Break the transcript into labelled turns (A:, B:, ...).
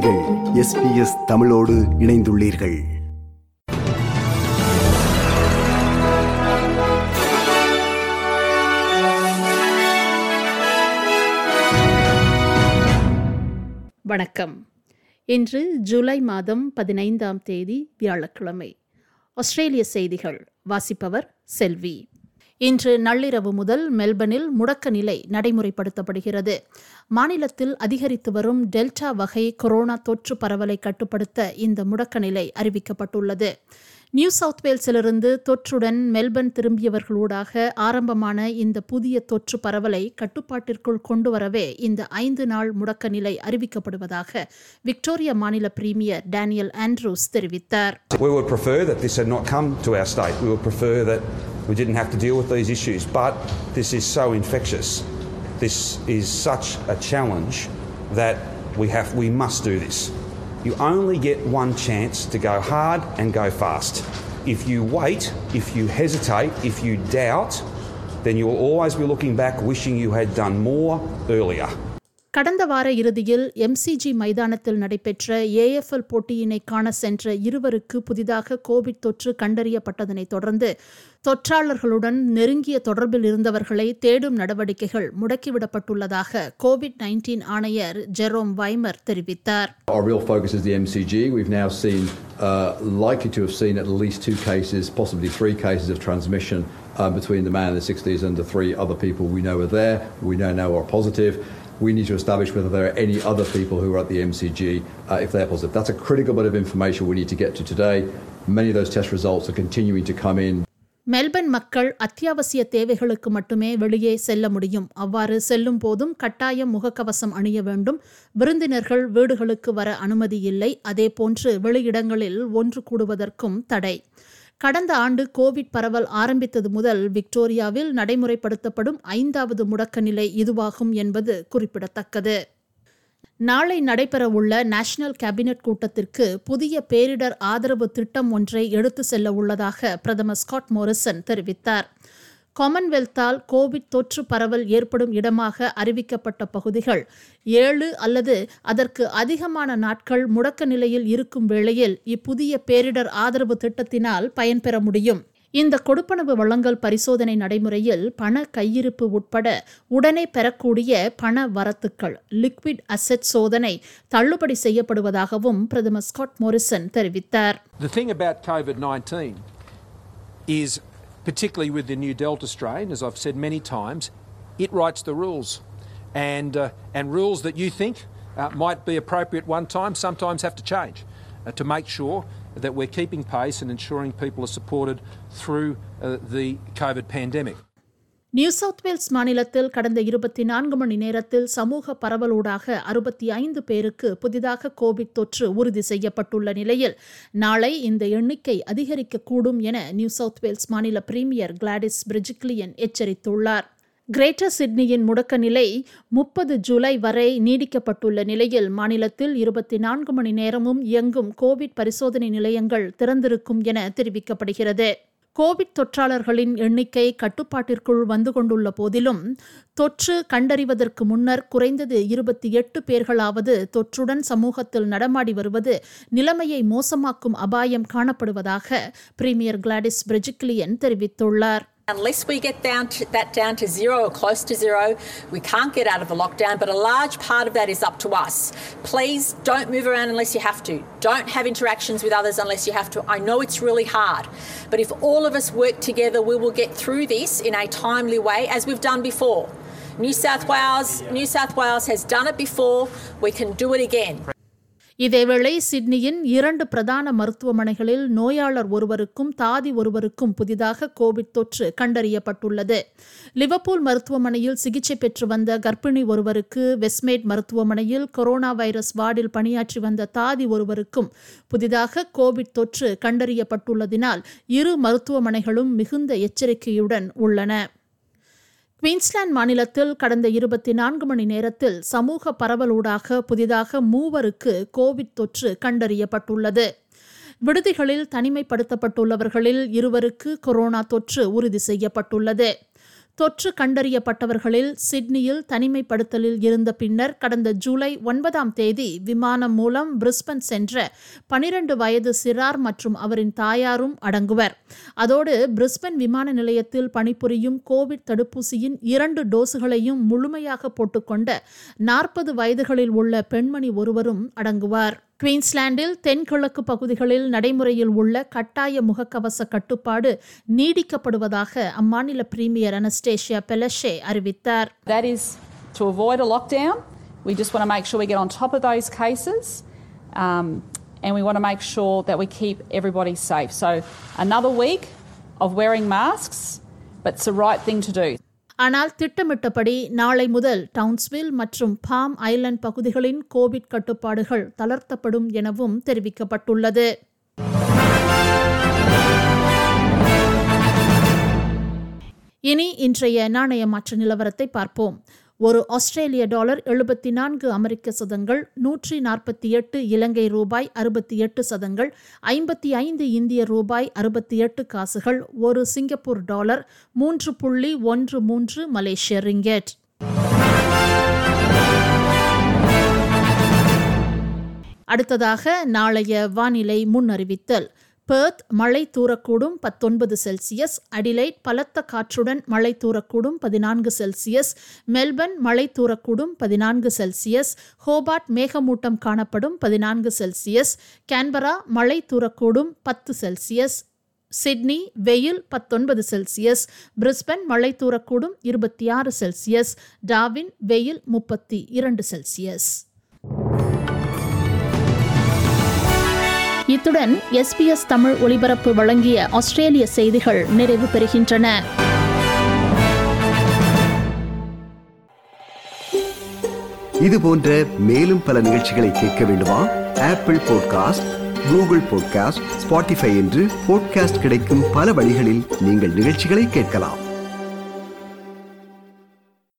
A: நீங்கள் எஸ்பிஎஸ் தமிழோடு இணைந்துள்ளீர்கள்
B: வணக்கம் இன்று ஜூலை மாதம் பதினைந்தாம் தேதி வியாழக்கிழமை ஆஸ்திரேலிய செய்திகள் வாசிப்பவர் செல்வி இன்று நள்ளிரவு முதல் மெல்பர்னில் முடக்க நிலை நடைமுறைப்படுத்தப்படுகிறது மாநிலத்தில் அதிகரித்து வரும் டெல்டா வகை கொரோனா தொற்று பரவலை கட்டுப்படுத்த இந்த முடக்க நிலை அறிவிக்கப்பட்டுள்ளது நியூ சவுத் வேல்ஸிலிருந்து தொற்றுடன் மெல்பர்ன் திரும்பியவர்களூடாக ஆரம்பமான இந்த புதிய தொற்று பரவலை கட்டுப்பாட்டிற்குள் கொண்டு வரவே இந்த ஐந்து நாள் முடக்க நிலை அறிவிக்கப்படுவதாக விக்டோரியா மாநில பிரீமியர் டேனியல் ஆண்ட்ரூஸ் தெரிவித்தார்
C: We would prefer that this had not come to our state. We would prefer that we didn't have to deal with these issues. But this is so infectious. This is such a challenge that we have we must do this. You only get one chance to go hard and go fast. If you wait, if you hesitate, if you doubt, then you will always be looking back wishing you had done more earlier.
B: கடந்த வார இறுதியில் MCG மைதானத்தில் நடைபெற்ற AFL போட்டியினை காண சென்ற இருவருக்கு புதிதாக Covid தொற்று கண்டறியப்பட்டதனைத் தொடர்ந்து தொற்றாளர்களுடன் நெருங்கிய தொடர்பில் இருந்தவர்களை தேடும் நடவடிக்கைகள் முடக்கிவிடப்பட்டுள்ளதாக கோவிட் நைன்டீன் ஆணையர் ஜெரோம் வைமர் தெரிவித்தார்
D: Our real focus is the MCG. We've now seen, uh, likely to have seen at least two cases, possibly three cases of transmission uh, between the man in the 60s and the three other people we know are there, we now know are positive. We need to establish whether there are any other people who are at the MCG uh, if they're positive. That's a critical bit of information we need to get to today. Many of those test results are continuing to come in.
B: Melbourne மக்கள் அத்தியாவசிய தேவைகளுக்கு மட்டுமே வெளியே செல்ல முடியும் அவ்வாறு செல்லும் போதும் கட்டாயம் முகக்கவசம் அணிய வேண்டும் விருந்தினர்கள் வீடுகளுக்கு வர அனுமதி இல்லை அதேபோன்று வெளியிடங்களில் ஒன்று கூடுவதற்கும் தடை கடந்த ஆண்டு கோவிட் பரவல் ஆரம்பித்தது முதல் விக்டோரியாவில் நடைமுறைப்படுத்தப்படும் ஐந்தாவது முடக்க நிலை இதுவாகும் என்பது குறிப்பிடத்தக்கது நாளை நடைபெறவுள்ள நேஷனல் கேபினெட் கூட்டத்திற்கு புதிய பேரிடர் ஆதரவு திட்டம் ஒன்றை எடுத்து செல்ல உள்ளதாக பிரதமர் ஸ்காட் மோரிசன் தெரிவித்தார் காமன்வெல்த்தால் கோவிட் தொற்று பரவல் ஏற்படும் இடமாக அறிவிக்கப்பட்ட பகுதிகள் ஏழு அல்லது அதற்கு அதிகமான நாட்கள் முடக்க நிலையில் இருக்கும் வேளையில் இப்புதிய பேரிடர் ஆதரவு திட்டத்தினால் பயன்பெற முடியும் இந்த கொடுப்பனவு வழங்கல் பரிசோதனை நடைமுறையில் பண கையிருப்பு உட்பட உடனே பெறக்கூடிய பண வரத்துக்கள் லிக்விட் அசெட் சோதனை தள்ளுபடி செய்யப்படுவதாகவும் பிரதமர் ஸ்காட் மோரிசன் தெரிவித்தார்
E: The thing about COVID 19 is, particularly with the new Delta strain, as I've said many times, it writes the rules. And, uh, and rules that you think uh, might be appropriate one time sometimes have to change uh, to make sure that we're keeping pace and ensuring people are supported through uh, the COVID pandemic.
B: New South Wales மாநிலத்தில் கடந்த இருபத்தி நான்கு மணி நேரத்தில் சமூக பரவலூடாக அறுபத்தி ஐந்து பேருக்கு புதிதாக கோவிட் தொற்று உறுதி செய்யப்பட்டுள்ள நிலையில் நாளை இந்த எண்ணிக்கை அதிகரிக்கக்கூடும் என நியூ சவுத் வேல்ஸ் மாநில பிரீமியர் கிளாடிஸ் பிரிஜிக்லியன் எச்சரித்துள்ளார் கிரேட்டர் சிட்னியின் முடக்க நிலை முப்பது ஜூலை வரை நீடிக்கப்பட்டுள்ள நிலையில் மாநிலத்தில் இருபத்தி நான்கு மணி நேரமும் இயங்கும் கோவிட் பரிசோதனை நிலையங்கள் திறந்திருக்கும் என தெரிவிக்கப்படுகிறது கோவிட் தொற்றாளர்களின் எண்ணிக்கை கட்டுப்பாட்டிற்குள் வந்து கொண்டுள்ள போதிலும் தொற்று கண்டறிவதற்கு முன்னர் குறைந்தது இருபத்தி எட்டு பேர்களாவது தொற்றுடன் சமூகத்தில் நடமாடி வருவது நிலைமையை மோசமாக்கும் அபாயம் காணப்படுவதாக பிரீமியர் கிளாடிஸ் பிரிஜிக்லியன் தெரிவித்துள்ளார்
F: Unless we get down to, that down to zero or close to zero, we can't get out of the lockdown, but a large part of that is up to us. Please don't move around unless you have to. Don't have interactions with others unless you have to. I know it's really hard, but if all of us work together, we will get through this in a timely way as we've done before. New South Wales, New South Wales has done it before. We can do it again.
B: இதேவேளை சிட்னியின் இரண்டு பிரதான மருத்துவமனைகளில் நோயாளர் ஒருவருக்கும் தாதி ஒருவருக்கும் புதிதாக Covid தொற்று கண்டறியப்பட்டுள்ளது லிவர்பூல் மருத்துவமனையில் சிகிச்சை பெற்று வந்த கர்ப்பிணி ஒருவருக்கு வெஸ்மேட் மருத்துவமனையில் கொரோனா வைரஸ் வார்டில் பணியாற்றி வந்த தாதி ஒருவருக்கும் புதிதாக கோவிட் தொற்று கண்டறியப்பட்டுள்ளதினால் இரு மருத்துவமனைகளும் மிகுந்த எச்சரிக்கையுடன் உள்ளன குயின்ஸ்லாந்து மாநிலத்தில் கடந்த இருபத்தி நான்கு மணி நேரத்தில் சமூக பரவலூடாக புதிதாக மூவருக்கு கோவிட் தொற்று கண்டறியப்பட்டுள்ளது விடுதிகளில் தனிமைப்படுத்தப்பட்டுள்ளவர்களில் இருவருக்கு கொரோனா தொற்று உறுதி செய்யப்பட்டுள்ளது தொற்று கண்டறியப்பட்டவர்களில் சிட்னியில் தனிமைப்படுத்தலில் இருந்த பின்னர் கடந்த ஜூலை ஒன்பதாம் தேதி விமானம் மூலம் பிரிஸ்பன் சென்ற பனிரண்டு வயது சிறார் மற்றும் அவரின் தாயாரும் அடங்குவர் அதோடு பிரிஸ்பன் விமான நிலையத்தில் பணிபுரியும் கோவிட் தடுப்பூசியின் இரண்டு டோஸுகளையும் முழுமையாக போட்டுக்கொண்ட நாற்பது வயதுகளில் உள்ள பெண்மணி ஒருவரும் அடங்குவார் குயின்ஸ்லாண்டில் தென்கிழக்கு பகுதிகளில் நடைமுறையில் உள்ள கட்டாய முகக்கவச கட்டுப்பாடு நீடிக்கப்படுவதாக அம்மாநில பிரீமியர் அனஸ்டேஷியா பெலஷே அறிவித்தார்
G: That is to avoid a lockdown. We just want to make sure we get on top of those cases um, and we want to make sure that we keep everybody safe. So, another week of wearing masks, but it's the right thing to do.
B: ஆனால் திட்டமிட்டபடி நாளை முதல் Townsville மற்றும் bomb Island பகுதிகளின் Covid கட்டுப்பாடுகள் தளர்த்தப்படும் எனவும் தெரிவிக்கப்பட்டுள்ளது இனி இன்றைய நாணய மாற்ற நிலவரத்தை பார்ப்போம் ஒரு ஆஸ்திரேலிய டாலர் எழுபத்தி நான்கு அமெரிக்க சதங்கள் நூற்றி நாற்பத்தி எட்டு இலங்கை ரூபாய் அறுபத்தி எட்டு சதங்கள் ஐம்பத்தி ஐந்து இந்திய ரூபாய் அறுபத்தி எட்டு காசுகள் ஒரு சிங்கப்பூர் டாலர் மூன்று புள்ளி ஒன்று மூன்று மலேசிய ரிங்கெட் அடுத்ததாக நாளைய வானிலை முன்னறிவித்தல் பெர்த் மழை தூரக்கூடும் பத்தொன்பது செல்சியஸ் அடிலைட் பலத்த காற்றுடன் மழை தூரக்கூடும் பதினான்கு செல்சியஸ் மெல்பர்ன் மழை தூரக்கூடும் பதினான்கு செல்சியஸ் ஹோபார்ட் மேகமூட்டம் காணப்படும் பதினான்கு செல்சியஸ் கேன்பரா மழை தூரக்கூடும் பத்து செல்சியஸ் சிட்னி வெயில் பத்தொன்பது செல்சியஸ் பிரிஸ்பன் மழை தூரக்கூடும் இருபத்தி ஆறு செல்சியஸ் டாவின் வெயில் முப்பத்தி இரண்டு செல்சியஸ் இத்துடன் எஸ்பிஎஸ் தமிழ் ஒலிபரப்பு வழங்கிய ஆஸ்திரேலிய செய்திகள் நிறைவு பெறுகின்றன
A: இது போன்ற மேலும் பல நிகழ்ச்சிகளை கேட்க வேண்டுமா Apple podcast Google podcast Spotify என்று பாட்காஸ்ட் கிடைக்கும் பல வழிகளில் நீங்கள் நிகழ்ச்சிகளை கேட்கலாம்